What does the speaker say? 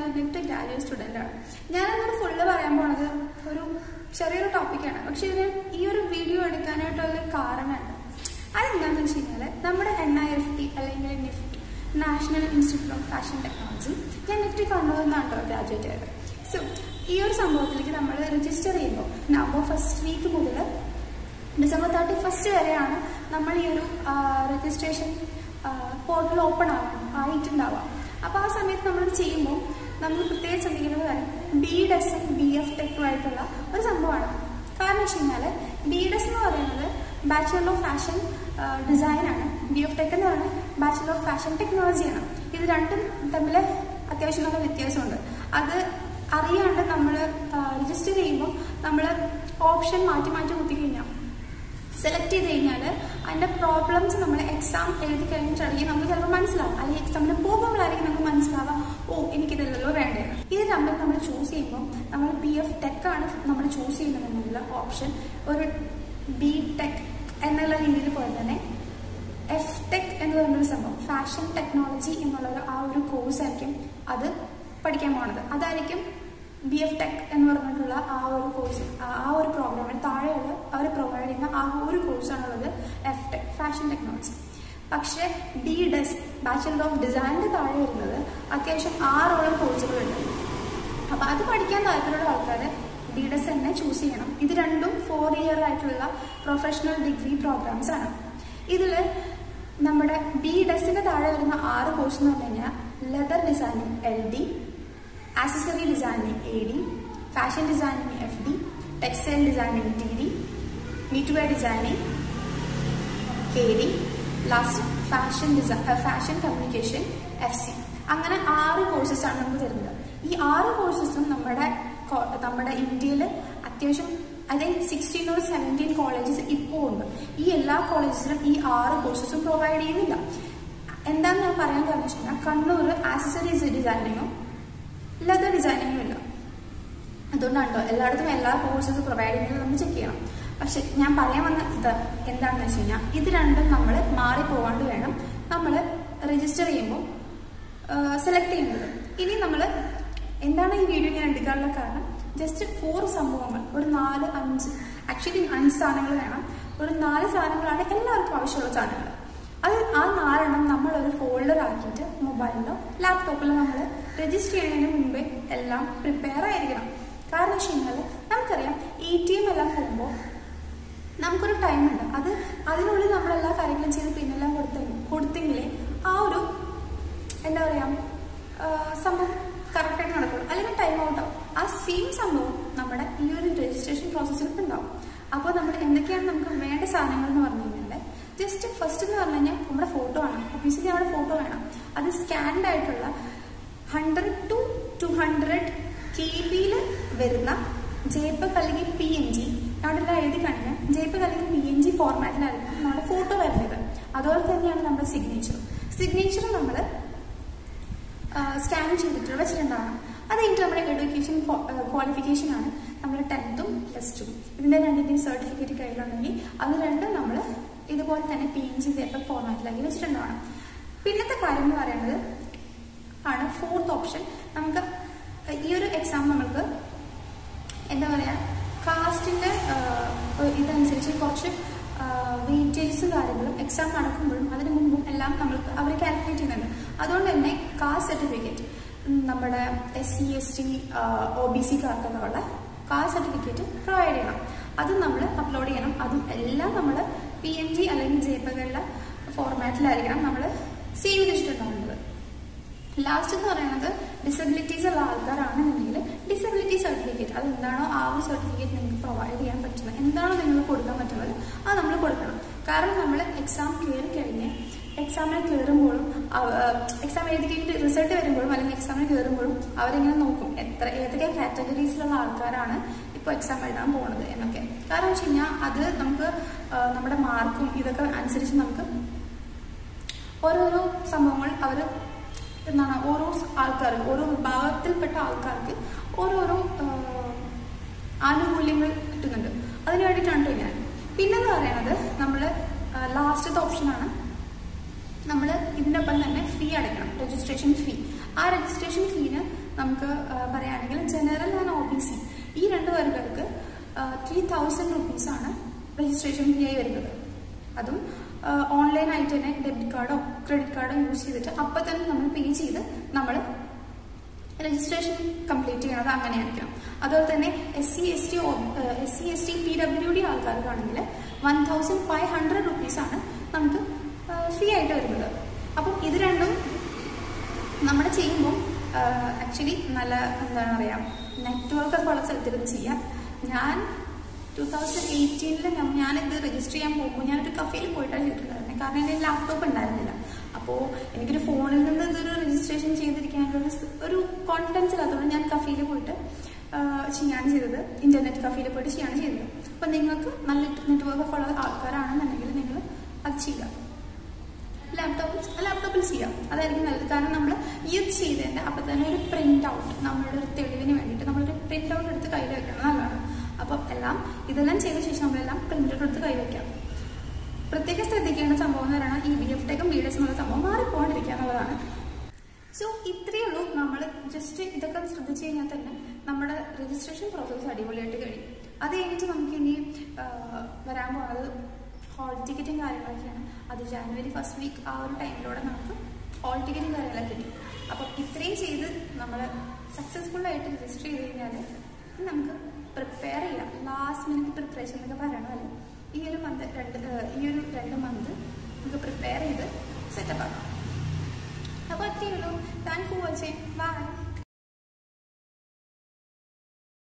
NEFT graduate student ആണ് ഞാനതൊരു full പറയാൻ പോണത് ഒരു ചെറിയൊരു ടോപ്പിക്കാണ് പക്ഷെ ഇതിന് ഈ ഒരു വീഡിയോ എടുക്കാനായിട്ടുള്ള കാരണമുണ്ട് അതെന്താണെന്ന് വെച്ച് കഴിഞ്ഞാൽ നമ്മുടെ എൻ ഐ എഫ് ടി അല്ലെങ്കിൽ NIFT national institute of fashion technology ഞാൻ നിഫ്റ്റി കണ്ണൂരിൽ നിന്നാണ് കേട്ടോ ഗ്രാജുവേറ്റ് ആയത് സോ ഈ ഒരു സംഭവത്തിലേക്ക് നമ്മൾ രജിസ്റ്റർ ചെയ്യുമ്പോൾ നവംബർ ഫസ്റ്റ് വീക്ക് മുതൽ ഡിസംബർ തേർട്ടി ഫസ്റ്റ് വരെയാണ് നമ്മൾ ഈ ഒരു രജിസ്ട്രേഷൻ പോർട്ടൽ ഓപ്പൺ ആവാൻ ആയിട്ടുണ്ടാവുക അപ്പോൾ ആ സമയത്ത് നമ്മൾ ചെയ്യുമ്പോൾ നമ്മൾ പ്രത്യേകം ശ്രദ്ധിക്കേണ്ട കാര്യം ബി ഡെസും ബി എഫ് ടെക്കുമായിട്ടുള്ള ഒരു സംഭവമാണ് കാരണം വെച്ച് കഴിഞ്ഞാൽ ബി ഡെസ് എന്ന് പറയുന്നത് ബാച്ചുലർ ഓഫ് ഫാഷൻ ഡിസൈനാണ് ബി എഫ് ടെക് എന്ന് പറയുന്നത് ബാച്ചുലർ ഓഫ് ഫാഷൻ ടെക്നോളജിയാണ് ഇത് രണ്ടും തമ്മിൽ അത്യാവശ്യം നല്ല വ്യത്യാസമുണ്ട് അത് അറിയാണ്ട് നമ്മൾ രജിസ്റ്റർ ചെയ്യുമ്പോൾ നമ്മൾ ഓപ്ഷൻ മാറ്റി മാറ്റി കുത്തി കഴിഞ്ഞാൽ സെലക്ട് ചെയ്ത് കഴിഞ്ഞാൽ അതിൻ്റെ പ്രോബ്ലംസ് നമ്മൾ എക്സാം എഴുതി കഴിഞ്ഞിട്ടാണെങ്കിൽ നമുക്ക് ചിലപ്പോൾ മനസ്സിലാവും അല്ലെങ്കിൽ എക്സാമിന് പോകുമ്പോഴായിരിക്കും നമുക്ക് മനസ്സിലാവാം ഓ എനിക്കിതല്ലല്ലോ വേണ്ടത് ഇത് തമ്മിൽ നമ്മൾ ചൂസ് ചെയ്യുമ്പോൾ നമ്മൾ ബി എഫ് ടെക് ആണ് നമ്മൾ ചൂസ് ചെയ്യുന്നതെന്നുള്ള ഓപ്ഷൻ ഒരു ബി ടെക് എന്നുള്ള രീതിയിൽ പോലെ തന്നെ എഫ് ടെക് എന്ന് പറയുന്നൊരു സംഭവം ഫാഷൻ ടെക്നോളജി എന്നുള്ള ഒരു ആ ഒരു കോഴ്സ് ആയിരിക്കും അത് പഠിക്കാൻ പോണത് അതായിരിക്കും ബി എഫ് ടെക് എന്ന് പറഞ്ഞിട്ടുള്ള ആ ഒരു കോഴ്സ് ആ ഒരു പ്രോഗ്രാമിന് താഴെയുള്ള അവർ പ്രൊവൈഡ് ചെയ്യുന്ന ആ ഒരു കോഴ്സാണുള്ളത് എഫ് ടെക് ഫാഷൻ ടെക്നോളജി പക്ഷേ ബി ഡെസ് ബാച്ചുലർ ഓഫ് ഡിസൈനിൻ്റെ താഴെ വരുന്നത് അത്യാവശ്യം ആറോളം കോഴ്സുകളുണ്ട് അപ്പോൾ അത് പഠിക്കാൻ താല്പര്യമുള്ള ആൾക്കാർ ബി ഡെസ് തന്നെ ചൂസ് ചെയ്യണം ഇത് രണ്ടും ഫോർ ഇയർ ആയിട്ടുള്ള പ്രൊഫഷണൽ ഡിഗ്രി പ്രോഗ്രാംസ് ആണ് ഇതിൽ നമ്മുടെ ബി ഡെസിന്റെ താഴെ വരുന്ന ആറ് കോഴ്സ് എന്ന് പറഞ്ഞു കഴിഞ്ഞാൽ leather designing L D accessory designing A D fashion designing F D textile designing T D knitwear designing K D last fashion design fashion communication F C അങ്ങനെ ആറ് കോഴ്സസ് ആണ് നമുക്ക് തരുന്നത് ഈ ആറ് കോഴ്സസും നമ്മുടെ നമ്മുടെ ഇന്ത്യയിൽ അത്യാവശ്യം അതായത് സിക്സ്റ്റീൻ ഓർ സെവൻറ്റീൻ കോളേജസ് ഇപ്പോൾ ഉണ്ട് ഈ എല്ലാ കോളേജസിലും ഈ ആറ് കോഴ്സസും പ്രൊവൈഡ് ചെയ്യുന്നില്ല എന്താണെന്ന് ഞാൻ പറയാൻ കാരണം വെച്ച് കഴിഞ്ഞാൽ കണ്ണൂർ ആക്സസറീസ് ഡിസൈനിങ്ങും ലെതർ ഡിസൈനിങ്ങും ഇല്ല അതുകൊണ്ടാണ് എല്ലായിടത്തും എല്ലാ കോഴ്സസും പ്രൊവൈഡ് ചെയ്യുന്നത് നമ്മൾ ചെക്ക് ചെയ്യണം പക്ഷെ ഞാൻ പറയാൻ വന്ന ഇത് എന്താണെന്ന് വെച്ച് കഴിഞ്ഞാൽ ഇത് രണ്ടും നമ്മൾ മാറിപ്പോവാണ്ട് വേണം നമ്മൾ രജിസ്റ്റർ ചെയ്യുമ്പോൾ സെലക്ട് ചെയ്യുന്നത് ഇനി നമ്മൾ എന്താണ് ഈ വീഡിയോ ഞാൻ എടുക്കാനുള്ള കാരണം ജസ്റ്റ് ഫോർ സംഭവങ്ങൾ ഒരു നാല് അഞ്ച് ആക്ച്വലി അഞ്ച് സാധനങ്ങൾ വേണം ഒരു നാല് സാധനങ്ങളാണ് എല്ലാവർക്കും ആവശ്യമുള്ള സാധനങ്ങൾ അത് ആ നാലെണ്ണം നമ്മൾ ഒരു ഫോൾഡർ ആക്കിയിട്ട് മൊബൈലിലോ ലാപ്ടോപ്പിലോ നമ്മൾ രജിസ്റ്റർ ചെയ്യുന്നതിന് മുമ്പേ എല്ലാം പ്രിപ്പയർ ആയിരിക്കണം കാരണം വെച്ച് കഴിഞ്ഞാൽ നമുക്കറിയാം എ ടി എം എല്ലാം പോകുമ്പോൾ നമുക്കൊരു ടൈം ഉണ്ട് അത് അതിനുള്ളിൽ നമ്മൾ എല്ലാ കാര്യങ്ങളും ചെയ്ത് പിന്നെല്ലാം കൊടുത്തെ കൊടുത്തെങ്കിലേ ആ ഒരു എന്താ പറയുക സംഭവം കറക്റ്റായിട്ട് നടക്കുള്ളൂ അല്ലെങ്കിൽ ടൈം ഔട്ട് ആവും ആ സെയിം സംഭവം നമ്മുടെ ഈ ഒരു രജിസ്ട്രേഷൻ പ്രോസസ്സിൽ ഉണ്ടാവും അപ്പോൾ നമ്മൾ എന്തൊക്കെയാണ് നമുക്ക് വേണ്ട സാധനങ്ങൾ എന്ന് പറഞ്ഞു കഴിഞ്ഞാൽ ജസ്റ്റ് ഫസ്റ്റ് എന്ന് പറഞ്ഞു കഴിഞ്ഞാൽ നമ്മുടെ ഫോട്ടോ ആണ് ഒബിയസ്ലി നമ്മുടെ ഫോട്ടോ വേണം അത് സ്കാൻഡ് ആയിട്ടുള്ള hundred to two hundred K ബിയിൽ വരുന്ന ജേപ്പക് അല്ലെങ്കിൽ പി എൻ ജി അവിടെ എഴുതി കഴിഞ്ഞാൽ ജേപ്പക് അല്ലെങ്കിൽ പി എൻ ജി ഫോർമാറ്റിലായിരിക്കും നമ്മുടെ ഫോട്ടോ വരുന്നത് അതുപോലെ തന്നെയാണ് നമ്മുടെ സിഗ്നേച്ചർ സിഗ്നേച്ചർ നമ്മൾ സ്കാൻ ചെയ്തിട്ട് വെച്ചിട്ടുണ്ടാകണം അത് കഴിഞ്ഞിട്ട് നമ്മുടെ എഡ്യൂക്കേഷൻ ക്വാളിഫിക്കേഷൻ ആണ് നമ്മൾ ടെൻത്തും പ്ലസ് ടു ഇതിൻ്റെ രണ്ടിൻ്റെയും സർട്ടിഫിക്കറ്റ് കയ്യിലുണ്ടെങ്കിൽ അത് രണ്ടും നമ്മൾ ഇതുപോലെ തന്നെ പി എൻ ജി പേപ്പർ ഫോർമാറ്റിലാക്കി വെച്ചിട്ടുണ്ടാവണം പിന്നത്തെ കാര്യം എന്ന് പറയുന്നത് ആണ് ഫോർത്ത് ഓപ്ഷൻ നമുക്ക് ഈ ഒരു എക്സാം നമ്മൾക്ക് എന്താ പറയുക കാസ്റ്റിൻ്റെ ഇതനുസരിച്ച് കുറച്ച് വെയിറ്റേജസ് കാര്യങ്ങളും എക്സാം നടക്കുമ്പോഴും അതിന് മുമ്പും എല്ലാം നമ്മൾക്ക് അവർ കാൽക്കുലേറ്റ് ചെയ്യുന്നുണ്ട് അതുകൊണ്ട് തന്നെ കാസ്റ്റ് സർട്ടിഫിക്കറ്റ് നമ്മുടെ S C S T O B സിക്കാർക്കൊക്കെ ഉള്ള കാസ്റ്റ് സർട്ടിഫിക്കറ്റ് പ്രൊവൈഡ് ചെയ്യണം അത് നമ്മൾ അപ്ലോഡ് ചെയ്യണം അതും എല്ലാം നമ്മൾ പി എൻ ജി അല്ലെങ്കിൽ ജേപ്പകളുടെ ഫോർമാറ്റിലായിരിക്കണം നമ്മൾ സേവ് ചെയ്തിട്ടുണ്ടാവുന്നത് ലാസ്റ്റ് എന്ന് പറയുന്നത് ഡിസബിലിറ്റീസ് ഉള്ള ആൾക്കാരാണെന്നുണ്ടെങ്കിൽ ഡിസബിലിറ്റി സർട്ടിഫിക്കറ്റ് അത് എന്താണോ ആ ഒരു സർട്ടിഫിക്കറ്റ് നിങ്ങൾക്ക് പ്രൊവൈഡ് ചെയ്യാൻ പറ്റുന്നത് എന്താണോ നിങ്ങൾക്ക് കൊടുക്കാൻ പറ്റുന്നത് അത് നമ്മൾ കൊടുക്കണം കാരണം നമ്മൾ എക്സാം കയറി കഴിഞ്ഞ് എക്സാമിന് കയറുമ്പോഴും എക്സാം എഴുതി കഴിഞ്ഞിട്ട് റിസൾട്ട് വരുമ്പോഴും അല്ലെങ്കിൽ എക്സാമിന് കയറുമ്പോഴും അവരിങ്ങനെ നോക്കും എത്ര ഏതൊക്കെ കാറ്റഗറീസിലുള്ള ആൾക്കാരാണ് ഇപ്പോൾ എക്സാം എഴുതാൻ പോകുന്നത് എന്നൊക്കെ കാരണം വെച്ച് കഴിഞ്ഞാൽ അത് നമുക്ക് നമ്മുടെ മാർക്കും ഇതൊക്കെ അനുസരിച്ച് നമുക്ക് ഓരോരോ സംഭവങ്ങൾ അവർ എന്താണ് ഓരോ ആൾക്കാർ ഓരോ വിഭാഗത്തിൽപ്പെട്ട ആൾക്കാർക്ക് ഓരോരോ ആനുകൂല്യങ്ങൾ കിട്ടുന്നുണ്ട് അതിന് വേണ്ടിയിട്ടാണ് ഞാൻ പിന്നെന്ന് പറയുന്നത് നമ്മൾ ലാസ്റ്റത്തെ ഓപ്ഷനാണ് നമ്മൾ ഇതിനൊപ്പം തന്നെ ഫീ അടയ്ക്കണം രജിസ്ട്രേഷൻ ഫീ ആ രജിസ്ട്രേഷൻ ഫീന് നമുക്ക് ആ, പറയുകയാണെങ്കിൽ general and O B C ഈ രണ്ട് പേർക്ക് ത്രീ തൗസൻഡ് റുപ്പീസാണ് രജിസ്ട്രേഷൻ ഫീ ആയി വരുന്നത് അതും ഓൺലൈനായിട്ട് തന്നെ ഡെബിറ്റ് കാർഡോ ക്രെഡിറ്റ് കാർഡോ യൂസ് ചെയ്തിട്ട് അപ്പം തന്നെ നമ്മൾ പേ ചെയ്ത് നമ്മൾ രജിസ്ട്രേഷൻ കംപ്ലീറ്റ് ചെയ്യണത് അങ്ങനെയായിരിക്കണം അതുപോലെ തന്നെ S C S T S C S T P W D ആൾക്കാർക്കാണെങ്കിൽ വൺ തൗസൻഡ് ഫൈവ് ഹൺഡ്രഡ് റുപ്പീസാണ് നമുക്ക് ഫീ ആയിട്ട് വരുന്നത് അപ്പം ഇത് രണ്ടും നമ്മൾ ചെയ്യുമ്പോൾ ആക്ച്വലി നല്ല എന്താണ് പറയുക നെറ്റ്വർക്ക് ഒക്കെ ഉള്ള സ്ഥലത്തിരുന്ന് ചെയ്യാം ഞാൻ ടൂ തൗസൻഡ് എയ്റ്റീനിൽ ഞാനിത് രജിസ്റ്റർ ചെയ്യാൻ പോകുമ്പോൾ ഞാനൊരു കഫേയിൽ പോയിട്ടാണ് ചെയ്തിട്ടുണ്ടായിരുന്നത് കാരണം എൻ്റെ ലാപ്ടോപ്പ് ഉണ്ടായിരുന്നില്ല അപ്പോൾ എനിക്കൊരു ഫോണിൽ നിന്ന് ഇതൊരു രജിസ്ട്രേഷൻ ചെയ്തിരിക്കാനുള്ള ഒരു സ്- ഒരു കോൺഫിഡൻസ് ഇല്ലാത്തതുകൊണ്ട് ഞാൻ കഫേയിൽ പോയിട്ട് ആ, ചെയ്യാണ് ചെയ്തത് ഇന്റർനെറ്റ് കഫേയിൽ പോയിട്ട് ചെയ്യാണ് ചെയ്തത് അപ്പം നിങ്ങൾക്ക് നല്ല നെറ്റ്വർക്ക് ഒക്കെ ഉള്ള ആൾക്കാരാണെന്നുണ്ടെങ്കിൽ നിങ്ങൾ അത് ചെയ്യുക ലാപ്ടോപ്പിൽ ലാപ്ടോപ്പിൽ ചെയ്യാം അതായിരിക്കും നല്ലത് കാരണം നമ്മൾ യൂസ് ചെയ്തതിൻ്റെ അപ്പം തന്നെ ഒരു പ്രിന്റ് ഔട്ട് നമ്മളുടെ ഒരു തെളിവിന് വേണ്ടിയിട്ട് നമ്മളൊരു പ്രിന്റ് ഔട്ട് എടുത്ത് കയ്യിൽ വെക്കണം നല്ലതാണ് അപ്പം എല്ലാം ഇതെല്ലാം ചെയ്ത ശേഷം നമ്മളെല്ലാം പ്രിന്റ് ഔട്ട് എടുത്ത് കൈ വയ്ക്കാം പ്രത്യേകം ശ്രദ്ധിക്കേണ്ട സംഭവം എന്ന് പറയുന്നത് ഈ ബി എഫ് ടെക്കും ബി ഡി എസ് എന്നുള്ള സംഭവം മാറിപ്പോകാണ്ടിരിക്കുക എന്നുള്ളതാണ് സോ ഇത്രയേ ഉള്ളൂ നമ്മൾ ജസ്റ്റ് ഇതൊക്കെ ശ്രദ്ധിച്ചു കഴിഞ്ഞാൽ തന്നെ നമ്മുടെ രജിസ്ട്രേഷൻ പ്രോസസ്സ് അടിപൊളിയായിട്ട് കഴിയും അത് കഴിഞ്ഞിട്ട് നമുക്ക് ഇനി ആ, വരാൻ പോകുന്നത് ഹോൾ ടിക്കറ്റും കാര്യങ്ങളൊക്കെയാണ് അത് ജാനുവരി ഫസ്റ്റ് വീക്ക് ആ ഒരു ടൈമിലൂടെ നമുക്ക് ഹോൾ ടിക്കറ്റും കാര്യങ്ങളൊക്കെ കിട്ടും അപ്പം ഇത്രയും ചെയ്ത് നമ്മൾ സക്സസ്ഫുൾ ആയിട്ട് രജിസ്റ്റർ ചെയ്ത് കഴിഞ്ഞാൽ നമുക്ക് പ്രിപ്പയർ ചെയ്യാം ലാസ്റ്റ് മിനിറ്റ് പ്രിപ്പറേഷൻ എന്നൊക്കെ പറയണമല്ലോ ഈ ഒരു മന്ത് രണ്ട് ആ, ഈ ഒരു രണ്ട് മന്ത് നമുക്ക് പ്രിപ്പയർ ചെയ്ത് സെറ്റപ്പ് ആക്കാം അപ്പോൾ അത്രയേ ഉള്ളൂ താങ്ക് ഫോർ വാച്ചിങ് ബൈ